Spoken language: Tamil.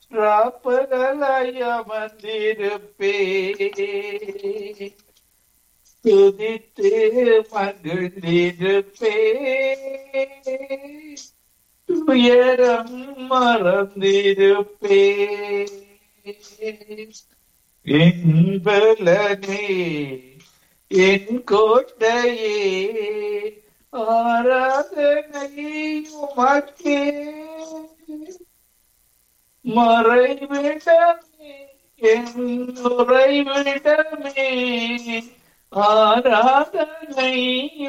ராப்பகலாய் அமர்ந்திருப்பே துதித்து மகிழ்ந்திருப்பே துயரம் மறந்திருப்பே என் பலனே என் கோட்டையே ஆராதனை உமக்கே மறைவிடமே என் உறைவிடமே ஆராதனை